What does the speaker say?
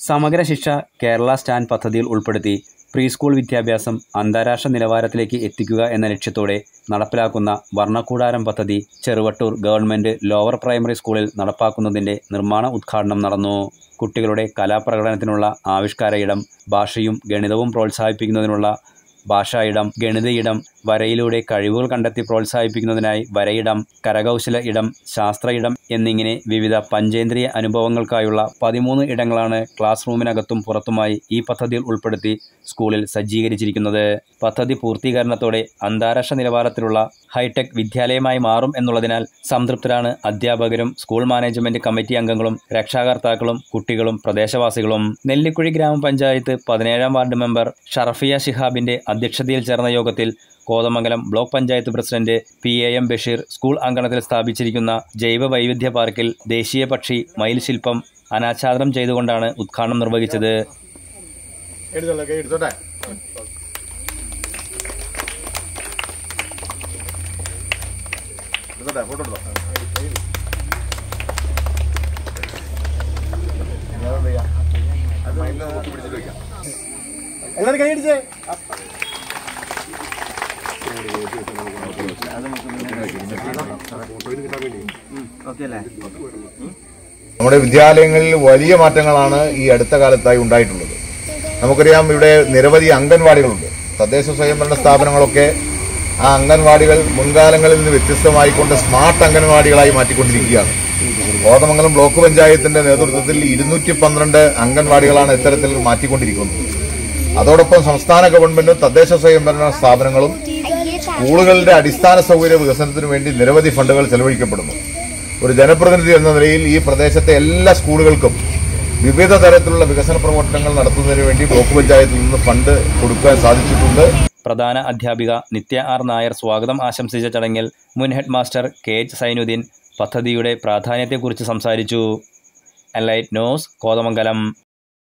സമഗ്ര ശിക്ഷ കേരള സ്റ്റാൻഡ് പദ്ധതിയിൽ ഉൾപ്പെടുത്തി പ്രീ സ്കൂൾ വിദ്യാഭ്യാസം അന്താരാഷ്ട്ര നിലവാരത്തിലേക്ക് എത്തിക്കുക എന്ന ലക്ഷ്യത്തോടെ നടപ്പിലാക്കുന്ന വർണ്ണക്കൂടാരം പദ്ധതി ചെറുവട്ടൂർ ഗവൺമെൻറ് ലോവർ പ്രൈമറി സ്കൂളിൽ നടപ്പാക്കുന്നതിൻ്റെ നിർമ്മാണ ഉദ്ഘാടനം നടന്നു കുട്ടികളുടെ കലാപ്രകടനത്തിനുള്ള ആവിഷ്കാര ഇടം ഭാഷയും ഗണിതവും പ്രോത്സാഹിപ്പിക്കുന്നതിനുള്ള ഭാഷാ ഇടം ഗണിത ഇടം വരയിലൂടെ കഴിവുകൾ കണ്ടെത്തി പ്രോത്സാഹിപ്പിക്കുന്നതിനായി വരയിടം കരകൗശല ഇടം ശാസ്ത്ര ഇടം എന്നിങ്ങനെ വിവിധ പഞ്ചേന്ദ്രിയ അനുഭവങ്ങൾക്കായുള്ള പതിമൂന്ന് ഇടങ്ങളാണ് ക്ലാസ് റൂമിനകത്തും പുറത്തുമായി ഈ പദ്ധതിയിൽ ഉൾപ്പെടുത്തി സ്കൂളിൽ സജ്ജീകരിച്ചിരിക്കുന്നത് പദ്ധതി പൂർത്തീകരണത്തോടെ അന്താരാഷ്ട്ര നിലവാരത്തിലുള്ള ഹൈടെക് വിദ്യാലയമായി മാറും എന്നുള്ളതിനാൽ സംതൃപ്തരാണ് അധ്യാപകരും സ്കൂൾ മാനേജ്മെന്റ് കമ്മിറ്റി അംഗങ്ങളും രക്ഷാകർത്താക്കളും കുട്ടികളും പ്രദേശവാസികളും നെല്ലിക്കുഴി ഗ്രാമപഞ്ചായത്ത് പതിനേഴാം വാർഡ് മെമ്പർ ഷറഫിയ ശിഹാബിന്റെ അധ്യക്ഷതയിൽ ചേർന്ന യോഗത്തിൽ Kothamangalam block panchayat president P A M Basheer school അങ്കണത്തിൽ സ്ഥാപിച്ചിരിക്കുന്ന ജൈവ വൈവിധ്യ പാർക്കിൽ ദേശീയ പക്ഷി മയിൽ ശില്പം അനാച്ഛാദനം ചെയ്തുകൊണ്ടാണ് ഉദ്ഘാടനം നിർവഹിച്ചത് എടുത്തോളൂ കൈ എടുത്തോട്ടെ എടുത്തോട്ടെ ഫോട്ടോ എടുത്തോ അത് മൈൻഡിൽ നോക്കി പിടിച്ചിട്ട് വെക്കാം എല്ലാവരും കൈ അടിച്ചേ നമ്മുടെ വിദ്യാലയങ്ങളിൽ വലിയ മാറ്റങ്ങളാണ് ഈ അടുത്ത കാലത്തായി ഉണ്ടായിട്ടുള്ളത് നമുക്കറിയാം ഇവിടെ നിരവധി അംഗൻവാടികളുണ്ട് തദ്ദേശ സ്വയംഭരണ സ്ഥാപനങ്ങളൊക്കെ ആ അംഗൻവാടികൾ മുൻകാലങ്ങളിൽ നിന്ന് വ്യത്യസ്തമായിക്കൊണ്ട് സ്മാർട്ട് അംഗൻവാടികളായി മാറ്റിക്കൊണ്ടിരിക്കുകയാണ് കോതമംഗലം ബ്ലോക്ക് പഞ്ചായത്തിന്റെ നേതൃത്വത്തിൽ ഇരുന്നൂറ്റി പന്ത്രണ്ട് അംഗൻവാടികളാണ് ഇത്തരത്തിൽ മാറ്റിക്കൊണ്ടിരിക്കുന്നത് അതോടൊപ്പം സംസ്ഥാന ഗവൺമെന്റും തദ്ദേശ സ്വയംഭരണ സ്ഥാപനങ്ങളും സ്കൂളുകളുടെ അടിസ്ഥാന സൗകര്യ വികസനത്തിനു വേണ്ടി നിരവധി ഫണ്ടുകൾ ചെലവഴിക്കപ്പെടുന്നു ഒരു ജനപ്രതിനിധി എന്ന നിലയിൽ ഈ പ്രദേശത്തെ എല്ലാ സ്കൂളുകൾക്കും വിവിധ തരത്തിലുള്ള വികസന പ്രവർത്തനങ്ങൾ നടത്തുന്നതിന് വേണ്ടി ബ്ലോക്ക് പഞ്ചായത്തിൽ നിന്ന് ഫണ്ട് കൊടുക്കാൻ സാധിച്ചിട്ടുണ്ട് പ്രധാന അധ്യാപിക നിത്യ ആർ നായർ സ്വാഗതം ആശംസിച്ച ചടങ്ങിൽ മുൻ head master K H Sainudheen പദ്ധതിയുടെ പ്രാധാന്യത്തെക്കുറിച്ച് സംസാരിച്ചു എലൈറ്റ് ന്യൂസ് കോതമംഗലം